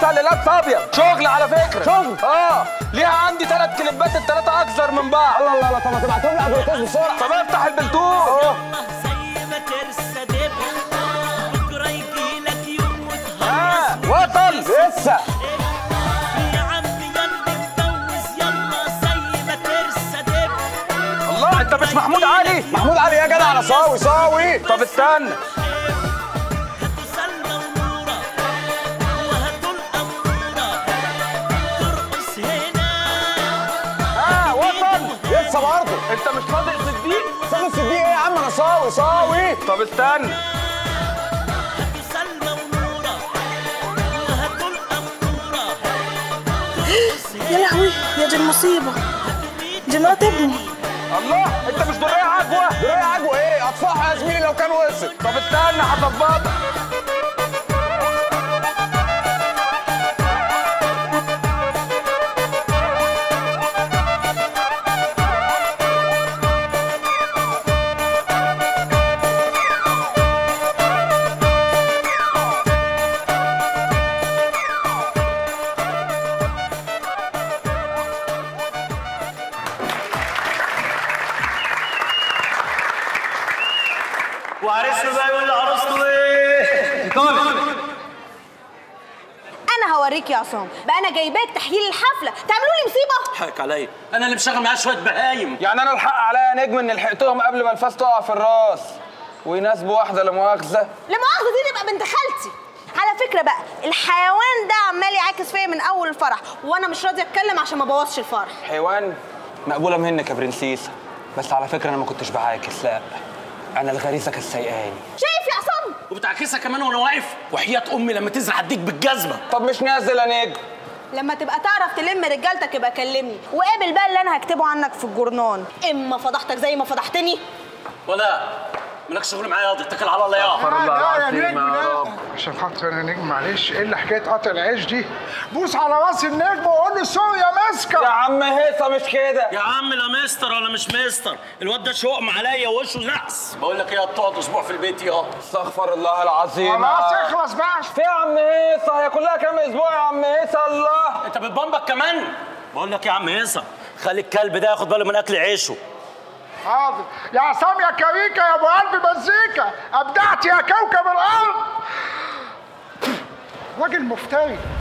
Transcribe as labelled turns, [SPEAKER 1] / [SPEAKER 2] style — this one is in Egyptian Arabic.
[SPEAKER 1] تحليلات ابيض شغل على فكره
[SPEAKER 2] شغل؟
[SPEAKER 1] اه ليها عندي ثلاث كليبات الثلاثه اكثر من بعض
[SPEAKER 2] الله الله الله طب ما تبعتهم لي ادفرتايز بسرعه
[SPEAKER 1] طب افتح البلتوث
[SPEAKER 3] زي ما ترسى دبر بكره يجيلك يوم
[SPEAKER 1] اه
[SPEAKER 3] وتهوس
[SPEAKER 1] وصل
[SPEAKER 2] لسه
[SPEAKER 3] يا عم يلا اتجوز يلا زي ما ترسى دبر
[SPEAKER 1] الله انت مش محمود علي
[SPEAKER 2] محمود علي يا جدع انا صاوي صاوي
[SPEAKER 1] طب استنى
[SPEAKER 3] هاتوا سلمى ونورة وهاتوا الأمورة ترقص هنا
[SPEAKER 1] اه وصل
[SPEAKER 2] لسه برضه
[SPEAKER 1] انت مش صادق صديق
[SPEAKER 2] صاغ الصديق ايه يا عم انا صاوي صاوي
[SPEAKER 1] طب استنى
[SPEAKER 3] هاتوا سلمى ونورة وهاتوا الأمورة ترقص
[SPEAKER 4] يا لهوي يا دي المصيبة دي مرات ابني
[SPEAKER 1] الله انت مش دريه عجوه
[SPEAKER 2] دول ايه عجوه ايه اطفحها يا زميلي لو كان وصل
[SPEAKER 1] طب استنى هظبطك
[SPEAKER 5] وعرسنا بقى يقول لعروسته ايه؟
[SPEAKER 6] انا هوريك يا عصام بقى انا جايباك تحليل الحفله تعملوا لي مصيبه
[SPEAKER 5] حقك عليا انا اللي مشغل معاه شويه بهايم
[SPEAKER 1] يعني انا الحق عليا يا نجم اني لحقتهم قبل ما الفاس تقع في الراس ويناسبوا واحده لا مؤاخذه
[SPEAKER 6] لا مؤاخذه دي تبقى بنت خالتي على فكره بقى الحيوان ده عمال يعاكس فيا من اول الفرح وانا مش راضيه اتكلم عشان ما بوظش الفرح
[SPEAKER 1] حيوان مقبوله منك يا برنسيسه بس على فكره انا ما كنتش بعاكس لا انا الغريزه كانت سايقاني
[SPEAKER 6] شايف يا عصام
[SPEAKER 5] وبتعكسها كمان وانا واقف وحياه امي لما تزرع اديك بالجزمه
[SPEAKER 1] طب مش نازل يا نجم
[SPEAKER 6] لما تبقى تعرف تلم رجالتك يبقى كلمني وقابل بقى اللي انا هكتبه عنك في الجورنان اما فضحتك زي ما فضحتني
[SPEAKER 5] ولا مالكش شغل معايا ياض اتكل على الله يا
[SPEAKER 7] لا يا نجم لا عشان خاطر انا نجم معلش ايه اللي حكايه قطع العيش دي بوس على راس النجم وقول له سوري يا
[SPEAKER 1] يا
[SPEAKER 7] ماسكه
[SPEAKER 1] عم هيصه مش كده
[SPEAKER 5] يا عم لا مستر ولا مش مستر الواد ده شقم عليا ووشه نحس بقول لك ايه تقعد اسبوع في البيت يا
[SPEAKER 1] استغفر الله العظيم
[SPEAKER 7] خلاص اخلص بقى
[SPEAKER 1] في يا عم هيصه هي كلها كام اسبوع يا عم هيصه الله
[SPEAKER 5] انت بتبمبك كمان بقول لك يا عم هيصه خلي الكلب ده ياخد باله من اكل عيشه
[SPEAKER 7] حاضر يا عصام يا كريكه يا ابو قلب مزيكا ابدعت يا كوكب الارض راجل مفتري